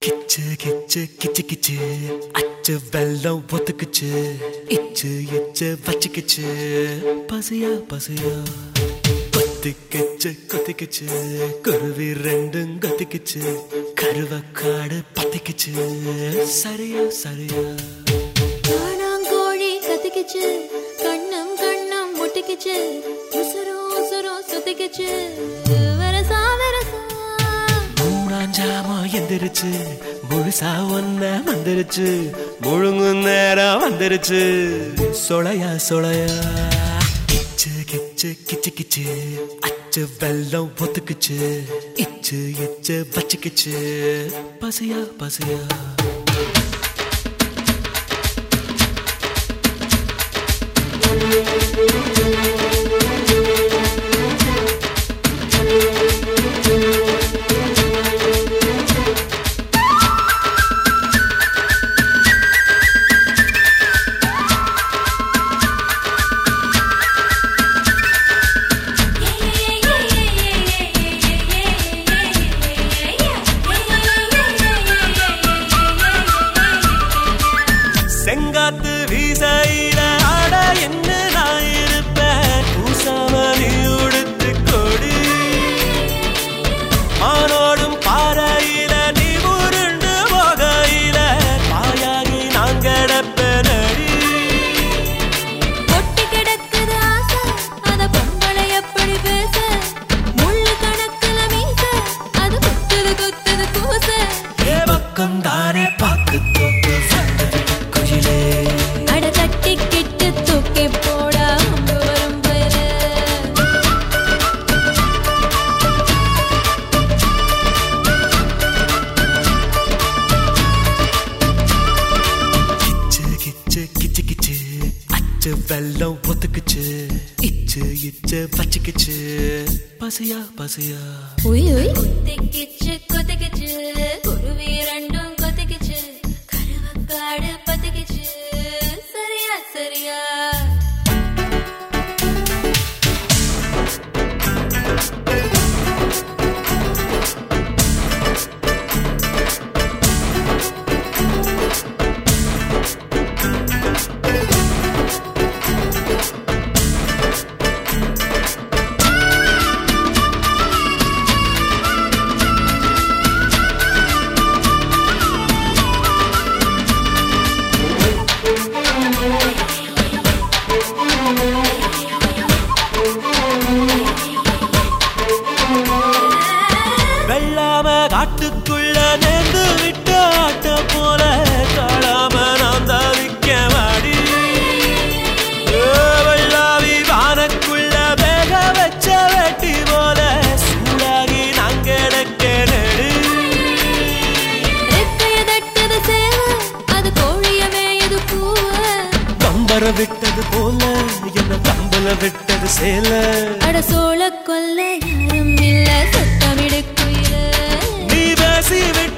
கிச்சு கிச்சு கிச்சு கிச்சு அச்சு வெள்ளம் ஒத்துக்குச்சு இச்சு இச்சு வச்சுக்கிச்சு பசியா பசியா கொத்திக்கிச்சு கொத்திக்கிச்சு குருவி ரெண்டும் கொத்திக்கிச்சு கருவக்காடு பத்திக்கிச்சு சரியா சரியா காணாங்கோழி கத்திக்கிச்சு கண்ணம் கண்ணம் ஒட்டிக்கிச்சு உசுரும் உசுரும் சுத்திக்கிச்சு வரசா வரசா மூணாஞ்சாம எந்திரிச்சு முழுசா ஒன்ன வந்துருச்சு முழுங்கு நேரம் வந்துருச்சு சொலையா சொலையா கிச்சு கிச்சு கிச்சு கிச்சு அச்சு வெள்ளம் ஒத்துக்குச்சு இச்சு இச்சு வச்சுக்கிச்சு பசியா பசியா செங்காத்து வீசையில ஆட என்ன நான் இருப்பேன் பூசாம நீ உடுத்து கொடி மானோடும் பாறையில நீ உருண்டு போகையில பாயாகி நான் கிடப்பேனடி ஒட்டி கிடக்குது ஆசை அத பொம்பளை எப்படி பேச முள்ளு கணக்குல மீச அது குத்துது குத்துது கூச ஏ பக்கம் தானே பாக்கு தோக்கு வந்தது குயிலே அட தட்டிக்கிட்டு தூக்கி போடா அம்பு வரும் பயல கிச்சு கிச்சு கிச்சு கிச்சு அச்சு வெள்ளம் ஒத்துக்குச்சு இச்சு இச்சு வச்சுக்கிச்சு பசியா பசியா உய் உய் கொத்திக்கிச்சு கொத்திக்கிச்சு குருவி ரெண்டும் கொத்திக்கிச்சு கருவக்காடு பத்திக்கிச்சு சரியா சரியா வெள்ளாம காட்டுக்குள்ள நேர்ந்து விட்ட ஆட்ட போல காளாம நாம் தவிக்க மாடி வெள்ளாவி வானக்குள்ள வேக வச்ச வெட்டி போல சூடாகி நான் கிடக்க நெடு ரெக்கைய தட்டது சேவ அது கோழிய மேயுது பூவ கம்பர விட்டது போல என்ன கம்பல விட்டது சேல அட சோள கொல்ல யாரும் இல்ல சத்தமிடு குயில நீ பேசி விட்ட